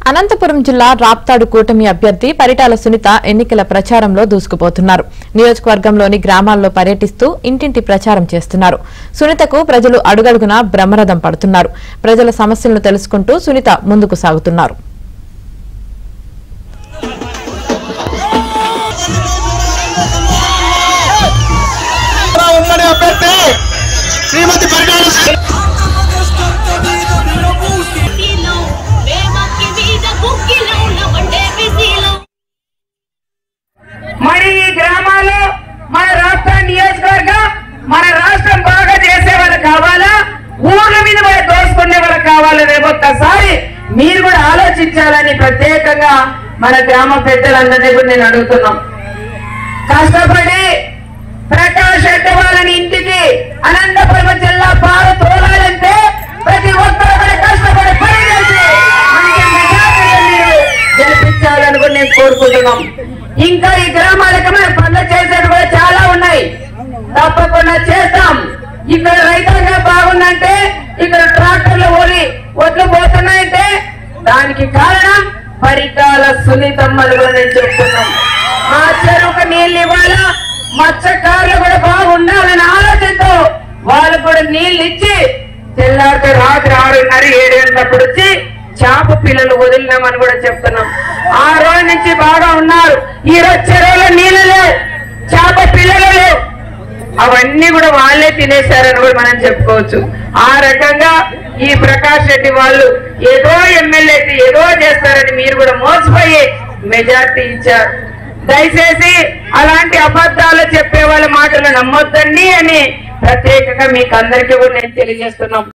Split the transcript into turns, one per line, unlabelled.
అనంతపురం జిల్లా రాప్తాడు కూటమి అభ్యర్థి పరిటాల సునీత ఎన్నికల ప్రచారంలో దూసుకుపోతున్నారు నియోజకవర్గంలోని గ్రామాల్లో పర్యటిస్తూ ఇంటింటి ప్రచారం చేస్తున్నారు సునీతకు ప్రజలు అడుగడుగునా బ్రహ్మరథం పడుతున్నారు ప్రజల సమస్యలను తెలుసుకుంటూ సునీత ముందుకు సాగుతున్నారు
ఉమ్మడి అభ్యర్థి శ్రీమతి పరిటాల
బిజీలో వేమక్కి మీద కుక్కిలో నవ్వండే బిజీలో
మరి ఈ గ్రామాలు మన రాష్ట్ర నియోజకవర్గం మన రాష్ట్రం బాగా చేసే వాళ్ళు కావాలా ఊర్ల మీద కూడా దోసుకునే వాళ్ళు కావాలా రేపు ఒక్కసారి మీరు కూడా ఆలోచించాలని ప్రత్యేకంగా మన గ్రామ పెద్దలందరినీ కూడా నేను అడుగుతున్నాం కష్టపడి ప్రకాష్ రెడ్డి వాళ్ళని ఇంటికి అనంతపురం జిల్లా పాలు తోలాలంటే ప్రతి ఒక్కరు కూడా కష్టపడి పని చేసి మనకి మెజారిటీగా మీరు గెలిపించాలని కూడా నేను కోరుకుంటున్నాం ఇంకా ఈ గ్రామాలకు మనం పనులు చేసేది కూడా చాలా ఉన్నాయి తప్పకుండా చేస్తాం ఇక్కడ రైతాంగం బాగుందంటే ఇక్కడ ట్రాక్టర్లు ఓడి ఒడ్లు పోతున్నాయంటే దానికి కారణం పరికాల సునీతమ్మలు కూడా నేను చెప్తున్నాం మా చెరువుకు నీళ్ళు ఇవ్వాలా మత్స్యకారులు కూడా బాగుండాలనే ఆలోచనతో వాళ్ళు కూడా నీళ్ళు ఇచ్చి తెల్లారితే రాత్రి ఆరున్నర ఏడు గంటలప్పుడు వచ్చి చేప పిల్లలు వదిలినామని కూడా చెప్తున్నాం ఆ రోజు నుంచి బాగా ఉన్నారు ఈ రోజు చెరువులో నీళ్ళు లేవు చేప పిల్లలు లేవు అవన్నీ కూడా వాళ్ళే తినేశారని కూడా మనం చెప్పుకోవచ్చు ఆ రకంగా ఈ ప్రకాష్ రెడ్డి వాళ్ళు ఏదో ఎమ్మెల్యే ఏదో చేస్తారని మీరు కూడా మోసపోయి మెజార్టీ ఇచ్చారు దయచేసి అలాంటి అబద్ధాలు చెప్పే వాళ్ళ మాటలు నమ్మొద్దండి అని ప్రత్యేకంగా మీకు అందరికీ కూడా నేను తెలియజేస్తున్నాం